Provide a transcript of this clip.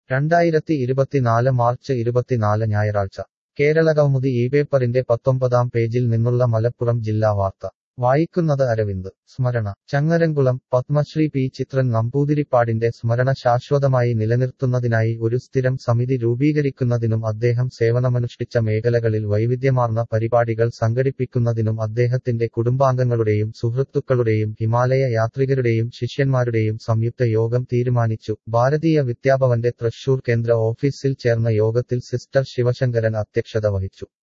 രണ്ടായിരത്തി ഇരുപത്തിനാല് മാർച്ച് ഇരുപത്തിനാല് ഞായറാഴ്ച കേരളകൗമുദി ഈ പേപ്പറിന്റെ പത്തൊമ്പതാം പേജിൽ നിന്നുള്ള മലപ്പുറം ജില്ലാ വാർത്ത വായിക്കുന്നത് അരവിന്ദ് സ്മരണ ചങ്ങരംകുളം പത്മശ്രീ പി ചിത്രൻ നമ്പൂതിരിപ്പാടിന്റെ സ്മരണ ശാശ്വതമായി നിലനിർത്തുന്നതിനായി ഒരു സ്ഥിരം സമിതി രൂപീകരിക്കുന്നതിനും അദ്ദേഹം സേവനമനുഷ്ഠിച്ച മേഖലകളിൽ വൈവിധ്യമാർന്ന പരിപാടികൾ സംഘടിപ്പിക്കുന്നതിനും അദ്ദേഹത്തിന്റെ കുടുംബാംഗങ്ങളുടെയും സുഹൃത്തുക്കളുടെയും ഹിമാലയ യാത്രികരുടെയും ശിഷ്യന്മാരുടെയും സംയുക്ത യോഗം തീരുമാനിച്ചു ഭാരതീയ വിദ്യാഭവന്റെ തൃശൂർ കേന്ദ്ര ഓഫീസിൽ ചേർന്ന യോഗത്തിൽ സിസ്റ്റർ ശിവശങ്കരൻ അധ്യക്ഷത വഹിച്ചു